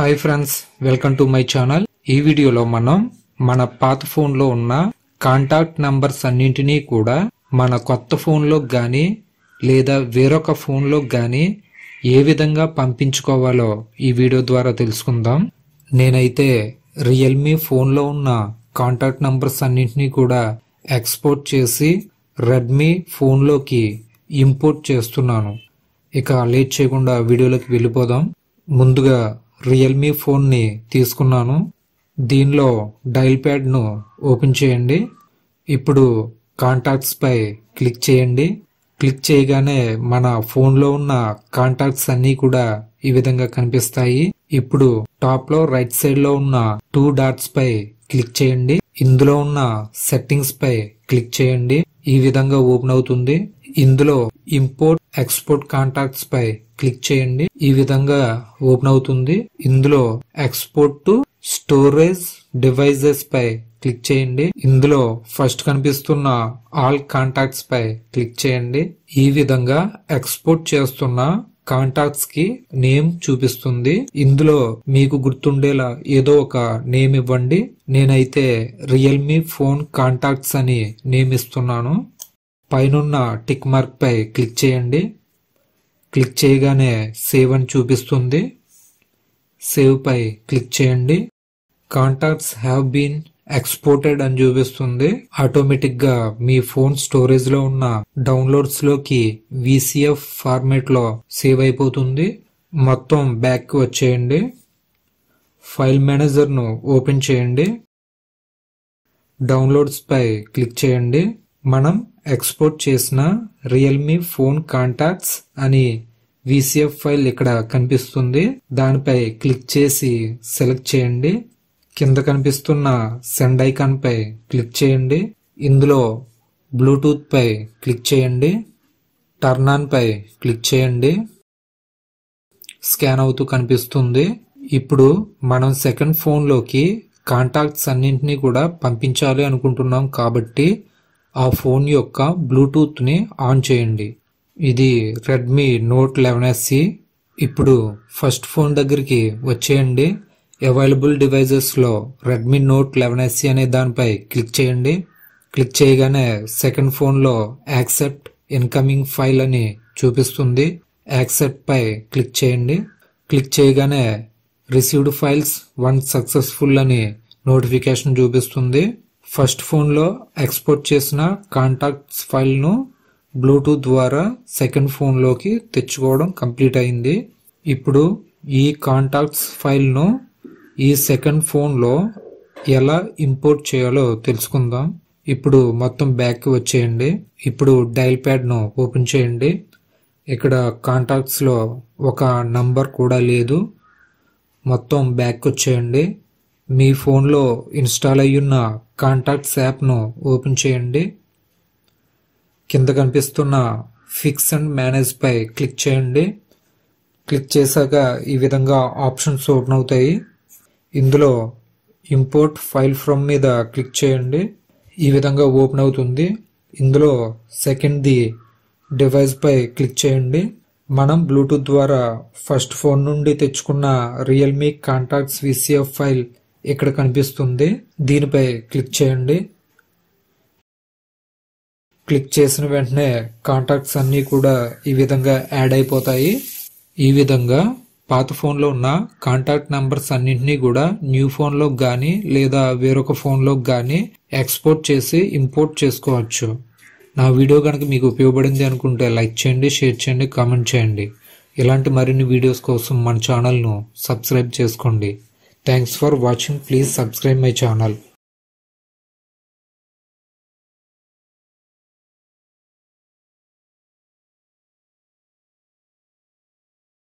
hi friends welcome to my channel ఈ వీడియోలో మనం మన పాత ఫోన్లో ఉన్న కాంటాక్ట్ నంబర్స్ అన్నింటినీ కూడా మన కొత్త ఫోన్లో గానీ లేదా వేరొక ఫోన్లో గానీ ఏ విధంగా పంపించుకోవాలో ఈ వీడియో ద్వారా తెలుసుకుందాం నేనైతే రియల్మీ ఫోన్లో ఉన్న కాంటాక్ట్ నంబర్స్ అన్నింటినీ కూడా ఎక్స్పోర్ట్ చేసి రెడ్మీ ఫోన్లోకి ఇంపోర్ట్ చేస్తున్నాను ఇక లేట్ చేయకుండా వీడియోలోకి వెళ్ళిపోదాం ముందుగా రియల్మీ ఫోన్ని తీసుకున్నాను దీనిలో డైల్ ప్యాడ్ను ఓపెన్ చేయండి ఇప్పుడు కాంటాక్ట్స్ పై క్లిక్ చేయండి క్లిక్ చేయగానే మన ఫోన్లో ఉన్న కాంటాక్ట్స్ అన్నీ కూడా ఈ విధంగా కనిపిస్తాయి ఇప్పుడు టాప్ లో రైట్ సైడ్ లో ఉన్న టూ డాట్స్ పై క్లిక్ చేయండి ఇందులో ఉన్న సెట్టింగ్స్ పై క్లిక్ చేయండి ఈ విధంగా ఓపెన్ అవుతుంది ఇందులో ఇంపోర్ట్ ఎక్స్పోర్ట్ కాంటాక్ట్స్ పై క్లిక్ చేయండి ఈ విధంగా ఓపెన్ అవుతుంది ఇందులో ఎక్స్పోర్ట్ టు స్టోరేజ్ డివైజెస్ పై క్లిక్ చేయండి ఇందులో ఫస్ట్ కనిపిస్తున్న ఆల్ కాంటాక్ట్స్ పై క్లిక్ చేయండి ఈ విధంగా ఎక్స్పోర్ట్ చేస్తున్న కాంటాక్ట్స్ కి నేమ్ చూపిస్తుంది ఇందులో మీకు గుర్తుండేలా ఏదో ఒక నేమ్ ఇవ్వండి నేనైతే రియల్మీ ఫోన్ కాంటాక్ట్స్ అని నేమ్ ఇస్తున్నాను పైనున్న టిక్ మార్క్ పై క్లిక్ చేయండి క్లిక్ చేయగానే సేవ్ అని చూపిస్తుంది సేవ్ పై క్లిక్ చేయండి కాంటాక్ట్స్ హ్యావ్ బీన్ ఎక్స్పోర్టెడ్ అని చూపిస్తుంది ఆటోమేటిక్ గా మీ ఫోన్ స్టోరేజ్ లో ఉన్న డౌన్లోడ్స్ లోకి విసిఎఫ్ ఫార్మేట్ లో సేవ్ అయిపోతుంది మొత్తం బ్యాక్ కి వచ్చేయండి ఫైల్ మేనేజర్ ను ఓపెన్ చేయండి డౌన్లోడ్స్ పై క్లిక్ చేయండి మనం ఎక్స్పోర్ట్ చేసిన రియల్మీ ఫోన్ కాంటాక్ట్స్ అని విసిఎఫ్ ఫైల్ ఇక్కడ కనిపిస్తుంది దానిపై క్లిక్ చేసి సెలెక్ట్ చేయండి కింద కనిపిస్తున్న సెండ్ ఐకాన్ పై క్లిక్ చేయండి ఇందులో బ్లూటూత్ పై క్లిక్ చేయండి టర్న్ ఆన్ పై క్లిక్ చేయండి స్కాన్ అవుతూ కనిపిస్తుంది ఇప్పుడు మనం సెకండ్ ఫోన్లోకి కాంటాక్ట్స్ అన్నింటినీ కూడా పంపించాలి అనుకుంటున్నాం కాబట్టి ఆ ఫోన్ యొక్క బ్లూటూత్ని ఆన్ చేయండి ఇది రెడ్మీ నోట్ లెవెన్ ఎస్సి ఇప్పుడు ఫస్ట్ ఫోన్ దగ్గరికి వచ్చేయండి అవైలబుల్ డివైజెస్లో రెడ్మీ నోట్ లెవెన్ ఎస్సి అనే దానిపై క్లిక్ చేయండి క్లిక్ చేయగానే సెకండ్ ఫోన్లో యాక్సెప్ట్ ఇన్కమింగ్ ఫైల్ అని చూపిస్తుంది యాక్సెప్ట్ పై క్లిక్ చేయండి క్లిక్ చేయగానే రిసీవ్డ్ ఫైల్స్ వన్ సక్సెస్ఫుల్ అని నోటిఫికేషన్ చూపిస్తుంది ఫస్ట్ ఫోన్లో ఎక్స్పోర్ట్ చేసిన కాంటాక్ట్స్ ఫైల్ను బ్లూటూత్ ద్వారా సెకండ్ ఫోన్లోకి తెచ్చుకోవడం కంప్లీట్ అయింది ఇప్పుడు ఈ కాంటాక్ట్స్ ఫైల్ను ఈ సెకండ్ ఫోన్లో ఎలా ఇంపోర్ట్ చేయాలో తెలుసుకుందాం ఇప్పుడు మొత్తం బ్యాక్కి వచ్చేయండి ఇప్పుడు డైల్ ప్యాడ్ను ఓపెన్ చేయండి ఇక్కడ కాంటాక్ట్స్లో ఒక నంబర్ కూడా లేదు మొత్తం బ్యాక్ వచ్చేయండి మీ ఫోన్లో ఇన్స్టాల్ అయ్యున్న కాంటాక్ట్స్ యాప్ను ఓపెన్ చేయండి కింద కనిపిస్తున్న ఫిక్స్ అండ్ మేనేజ్ పై క్లిక్ చేయండి క్లిక్ చేశాక ఈ విధంగా ఆప్షన్స్ ఓపెన్ అవుతాయి ఇందులో ఇంపోర్ట్ ఫైల్ ఫ్రమ్ మీద క్లిక్ చేయండి ఈ విధంగా ఓపెన్ అవుతుంది ఇందులో సెకండ్ది డివైస్ పై క్లిక్ చేయండి మనం బ్లూటూత్ ద్వారా ఫస్ట్ ఫోన్ నుండి తెచ్చుకున్న రియల్మీ కాంటాక్ట్స్ విసిఎఫ్ ఫైల్ ఇక్కడ కనిపిస్తుంది దీనిపై క్లిక్ చేయండి క్లిక్ చేసిన వెంటనే కాంటాక్ట్స్ అన్నీ కూడా ఈ విధంగా యాడ్ అయిపోతాయి ఈ విధంగా పాత ఫోన్లో ఉన్న కాంటాక్ట్ నంబర్స్ అన్నింటినీ కూడా న్యూ ఫోన్లో కానీ లేదా వేరొక ఫోన్లో కానీ ఎక్స్పోర్ట్ చేసి ఇంపోర్ట్ చేసుకోవచ్చు నా వీడియో కనుక మీకు ఉపయోగపడింది అనుకుంటే లైక్ చేయండి షేర్ చేయండి కామెంట్ చేయండి ఇలాంటి మరిన్ని వీడియోస్ కోసం మన ఛానల్ను సబ్స్క్రైబ్ చేసుకోండి thanks for watching please subscribe my channel